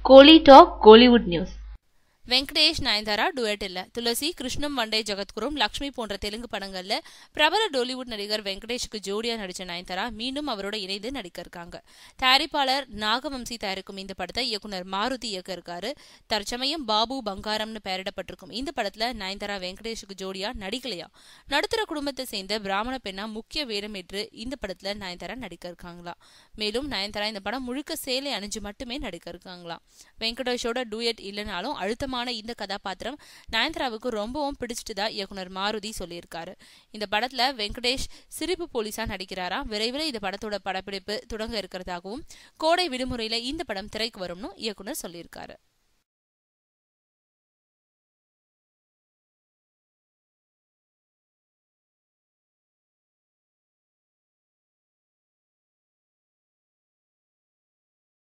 கோலி talk Kollywood news Venkatesh Nayanthara duet இல்ல துளசி கிருஷ்ணம் வண்டே ஜெகத்குரும் லக்ஷ்மி போன்ற தெலுங்கு படங்கள்ல பிரபல டோலிவுட் நடிகர் வெங்கடேஷுக்கு ஜோடியா நடிச்ச நயன்தாரா மீண்டும் அவரோட இணைந்து நடிக்க இருக்காங்க தயாரிப்பாளர் நாகவம்சி தயாரிக்கும் இந்த படத்தை இயக்குனர் மாருதி இயக்க இருக்காரு தற்சமயம் பாபு பங்காரம்னு பெயரிடப்பட்டிருக்கும் இந்த படத்துல நயன்தாரா வெங்கடேஷுக்கு ஜோடியா நடிக்கலையா நடுத்தர குடும்பத்தை சேர்ந்த பிராமண பெண்ணா முக்கிய வேடமேற்று இந்த படத்துல நயன்தாரா நடிக்க இருக்காங்களா மேலும் நயன்தாரா இந்த படம் முழுக்க சேலை அணிஞ்சு மட்டுமே நடிக்க இருக்காங்களாம் வெங்கடேஷோட டூயட் இல்லைனாலும் அழுத்தமான இந்த கதாபாத்திரம் நயன்தாராவுக்கு ரொம்பவும் பிடிச்சிட்டுதா இயக்குனர் மாருதி சொல்லியிருக்காரு இந்த படத்துல வெங்கடேஷ் சிரிப்பு போலீஸா நடிக்கிறாரா விரைவில் இந்த படத்தோட படப்பிடிப்பு தொடங்க இருக்கிறதாகவும் கோடை விடுமுறையில இந்த படம் திரைக்கு வரும்னு இயக்குனர் சொல்லியிருக்காரு